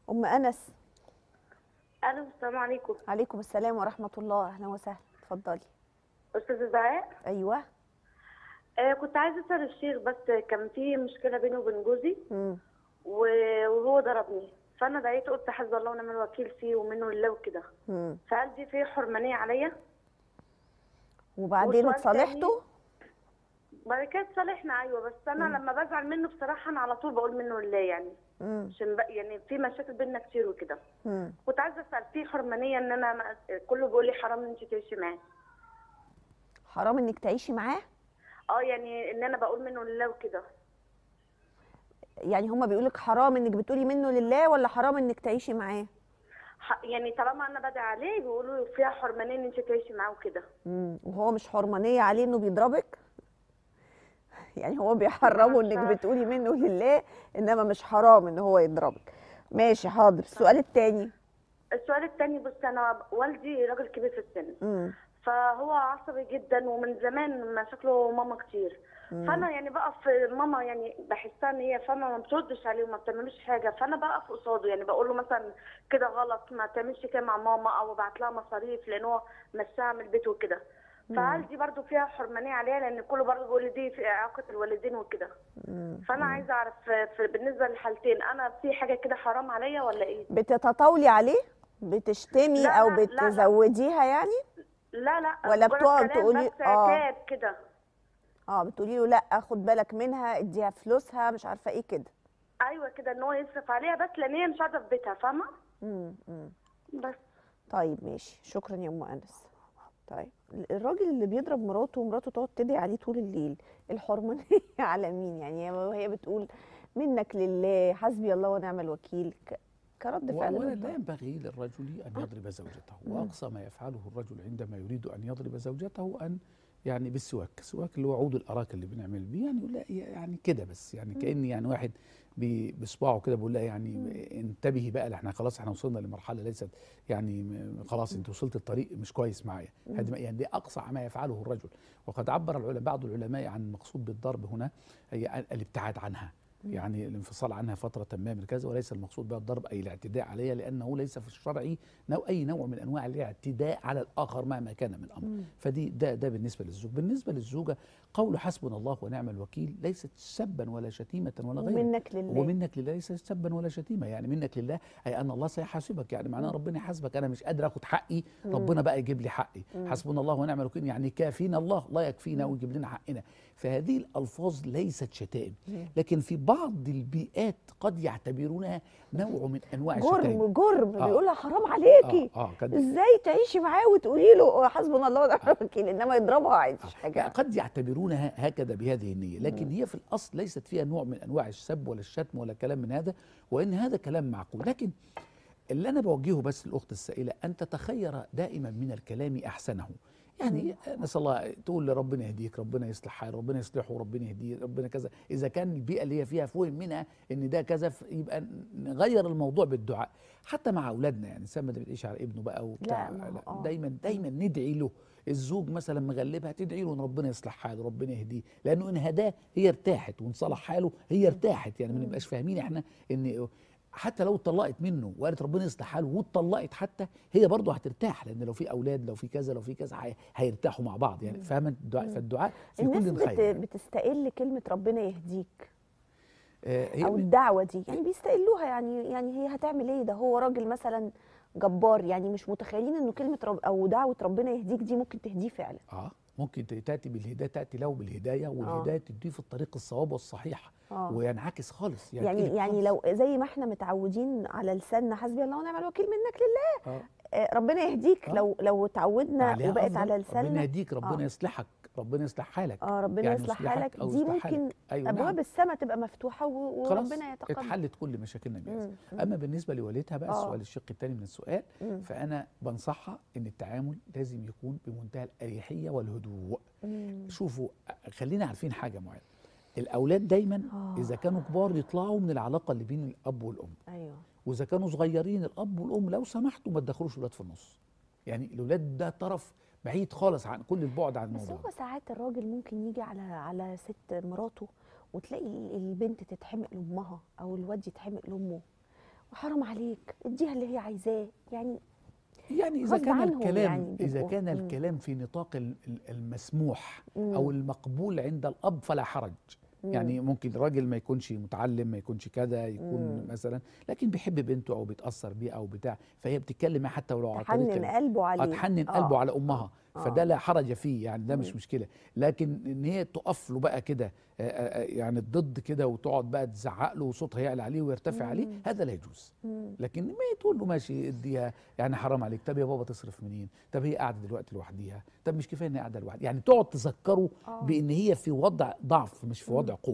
ام انس الو السلام عليكم عليكم السلام ورحمه الله اهلا وسهلا اتفضلي استاذه دعاء ايوه آه كنت عايزه اسال الشيخ بس كان في مشكله بيني وبين جوزي امم و- وهو ضربني فانا دعيت قلت حسبي الله ونعم الوكيل فيه ومنه لله وكده امم فهل دي في حرمانيه عليا وبعدين وسؤال اتصالحتوا بعد كده اتصالحنا ايوه بس انا لما بزعل منه بصراحه انا على طول بقول منه لله يعني امم عشان بق- يعني في مشاكل بينا كتير وكده امم كنت عايزه اسال في حرمانيه ان انا ما- كله بيقول لي حرام ان انت تعيشي معاه حرام انك تعيشي معاه اه يعني ان انا بقول منه لله وكده يعني هما بيقولك حرام انك بتقولي منه لله ولا حرام انك تعيشي معاه ح- يعني طالما انا بدعي عليه بيقولوا فيها حرمانيه ان انت تعيشي معاه وكده امم وهو مش حرمانيه عليه انه بيضربك يعني هو بيحرمه انك عارفة. بتقولي منه لله انما مش حرام ان هو يضربك ماشي حاضر السؤال التاني السؤال التاني بص انا والدي راجل كبير في السن امم فهو عصبي جدا ومن زمان مشاكله ماما كتير فانا يعني بقف ماما يعني بحسها ان هي فاهمه ما بتردش عليه وما بتعملوش حاجه فانا بقف قصاده يعني بقول له مثلا كده غلط ما تعملش كده مع ماما او ابعت لها مصاريف لان هو مشاها من البيت وكده فهل دي برضو فيها حرمانيه عليها لان كله برضو بيقول لي دي في اعاقه الوالدين وكده فانا عايزه اعرف في بالنسبه للحالتين انا في حاجه كده حرام عليا ولا ايه بتتطاولي عليه بتشتمي لا، او لا، لا، لا. بتزوديها يعني لا لا ولا مجرد بتقعد كلام تقولي- بس آه. عتاب كده اه بتقولي له لا خد بالك منها اديها فلوسها مش عارفه ايه كده ايوه كده ان هو يصرف عليها بس لان هي مش قاعده في بيتها فاهمه امم امم بس طيب ماشي شكرا يا ام انس طيب الراجل اللي بيضرب مراته ومراته تقعد تدعي عليه طول الليل الحرمانيه على مين يعني هي بتقول منك لله حسبي الله ونعم الوكيل ك- كرد فعل ولا لا للضرب. ينبغي للرجل ان يضرب زوجته واقصى ما يفعله الرجل عندما يريد ان يضرب زوجته ان يعني بالسواك السواك اللي هو عود الاراك اللي بنعمل بيه يعني يقول لها يعني كده بس يعني كان يعني واحد بي- بصباعه كده بيقول لها يعني انتبهي بقى احنا خلاص احنا وصلنا لمرحله ليست يعني م- خلاص انت وصلت الطريق مش كويس معايا هذه ما- يعني دي اقصى ما يفعله الرجل وقد عبر العلماء بعض العلماء عن المقصود بالضرب هنا هي الابتعاد عنها يعني الانفصال عنها فترة ما من كذا وليس المقصود بها الضرب أي الاعتداء عليها لأنه ليس في الشرع نوع أي نوع من أنواع الاعتداء على الآخر مهما كان من أمر فدي ده ده بالنسبة للزوج بالنسبة للزوجة قول حسبنا الله ونعم الوكيل ليست سبا ولا شتيمة ولا غيره ومنك لله ومنك لله ليس سبا ولا شتيمه يعني منك لله اي ان الله سيحاسبك يعني معناه ربنا يحاسبك انا مش قادر اخد حقي ربنا بقى يجيب لي حقي حسبنا الله ونعم الوكيل يعني كافينا الله لا يكفينا ويجيب لنا حقنا فهذه الالفاظ ليست شتائم لكن في بعض البيئات قد يعتبرونها نوع من انواع الشتائم جرم جرم آه. بيقول لها حرام عليكي اه اه قد ازاي تعيشي معاه وتقولي له حسبنا الله ونعم الوكيل انما يضربها عادي مش حاجه قد يعتبرونها هكذا بهذه النية لكن هي في الأصل ليست فيها نوع من أنواع السب ولا الشتم ولا كلام من هذا وإن هذا كلام معقول لكن اللي أنا بوجهه بس للأخت السائلة أن تتخير دائما من الكلام أحسنه يعني نسأل الله تقول لربنا يهديك ربنا يصلح حاله ربنا يصلحه ربنا يهديه ربنا كذا إذا كان البيئة اللي هي فيها فهم منها إن ده كذا ف- يبقى نغير الموضوع بالدعاء حتى مع أولادنا يعني الإنسان ما بتعيش على ابنه بقى وبتاع لا، ما هو لا، آه. دايما دايما ندعي له الزوج مثلا مغلبها تدعي له ان ربنا يصلح حاله ربنا يهديه لانه ان هداه هي ارتاحت وان صلح حاله هي ارتاحت يعني ما نبقاش فاهمين احنا ان حتى لو اتطلقت منه وقالت ربنا يصلح حاله واتطلقت حتى هي برضه هترتاح لان لو في اولاد لو في كذا لو في كذا هي- هيرتاحوا مع بعض يعني فاهمه الدعاء فالدعاء في الناس كل بت... خير يعني. بتستقل كلمه ربنا يهديك آه، هي او من- الدعوه دي يعني بيستقلوها يعني يعني هي هتعمل ايه ده هو راجل مثلا جبار يعني مش متخيلين انه كلمه رب او دعوه ربنا يهديك دي ممكن تهديه فعلا اه ممكن ت- تاتي بالهدايه تاتي له بالهدايه والهدايه تديه في الطريق الصواب والصحيح آه. وينعكس خالص يعني ينقلب يعني خالص. لو زي ما احنا متعودين على لساننا حسبي الله ونعم الوكيل منك لله آه. آه، ربنا يهديك آه. لو لو اتعودنا عليها وبقت أفضل. على ربنا لساننا يهديك ربنا آه. يصلحك ربنا يصلح حالك اه ربنا يعني يصلح يصلحك حالك أو دي يصلح ممكن حالك. أيوة ابواب نعم. السماء تبقى مفتوحه و- خلاص وربنا يتقبل اتحلت كل مشاكلنا بهذا مم. اما بالنسبه لوالدها بقى آه. السؤال الشق الثاني من السؤال مم. فانا بنصحها ان التعامل لازم يكون بمنتهى الاريحيه والهدوء مم. شوفوا خلينا عارفين حاجه معينه الاولاد دايما آه. اذا كانوا كبار يطلعوا من العلاقه اللي بين الاب والام ايوه واذا كانوا صغيرين الاب والام لو سمحتوا ما تدخلوش الولاد في النص يعني الولاد ده طرف بعيد خالص عن كل البعد عن بس الموضوع هو ده. ساعات الراجل ممكن يجي على على ست مراته وتلاقي ال- البنت تتحمق لامها او الواد يتحمق لامه وحرام عليك اديها اللي هي عايزاه يعني يعني اذا غصب كان عنهم الكلام يعني اذا بيبقوا- كان مم. الكلام في نطاق ال- ال- المسموح مم. او المقبول عند الاب فلا حرج يعني ممكن راجل ما يكونش متعلم ما يكونش كذا يكون مم. مثلا لكن بيحب بنته او بيتاثر بيها او بتاع فهي بتتكلم معاه حتى ولو على طريقة تحنن كلام. قلبه آه، عليه تحنن آه. قلبه على امها آه. فده لا حرج فيه يعني ده مش مم. مشكله لكن ان هي تقف له بقى كده آه، آه، آه، يعني ضد كده وتقعد بقى تزعق له وصوتها يعلى عليه ويرتفع عليه مم. هذا لا يجوز مم. لكن ما تقول له ماشي اديها يعني حرام عليك طب يا بابا تصرف منين طب هي قاعده دلوقتي لوحديها طب مش كفايه ان هي قاعده لوحدها يعني تقعد تذكره آه. بان هي في وضع ضعف مش في مم. وضع قوه